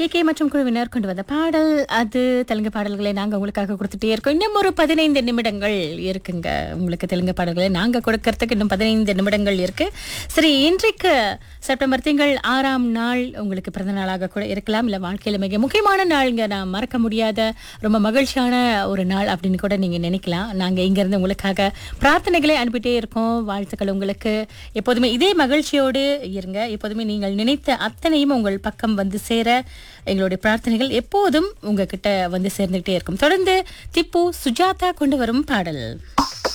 K மற்றும் குழுவினர் கொண்டு வந்த பாடல் அது தெலுங்கு பாடல்களை நாங்க உங்களுக்காக கொடுத்துட்டே இருக்கோம் இன்னும் ஒரு பதினைந்து நிமிடங்கள் இருக்குங்க உங்களுக்கு தெலுங்கு பாடல்களை நாங்க கொடுக்கறதுக்கு இன்னும் பதினைந்து நிமிடங்கள் இருக்கு சரி இன்றைக்கு செப்டம்பர் திங்கள் ஆறாம் நாள் உங்களுக்கு பிறந்த நாளாக கூட இருக்கலாம் இல்ல வாழ்க்கையில மிக முக்கியமான நாளுங்க நான் மறக்க முடியாத ரொம்ப மகிழ்ச்சியான ஒரு நாள் அப்படின்னு கூட நீங்க நினைக்கலாம் நாங்க இங்க இருந்து உங்களுக்காக பிரார்த்தனைகளை அனுப்பிட்டே இருக்கோம் வாழ்த்துக்கள் உங்களுக்கு எப்போதுமே இதே மகிழ்ச்சியோடு இருங்க எப்போதுமே நீங்கள் நினைத்த அத்தனையும் உங்கள் பக்கம் வந்து சேர எங்களுடைய பிரார்த்தனைகள் எப்போதும் உங்ககிட்ட வந்து சேர்ந்துகிட்டே இருக்கும் தொடர்ந்து திப்பு சுஜாதா கொண்டு வரும் பாடல்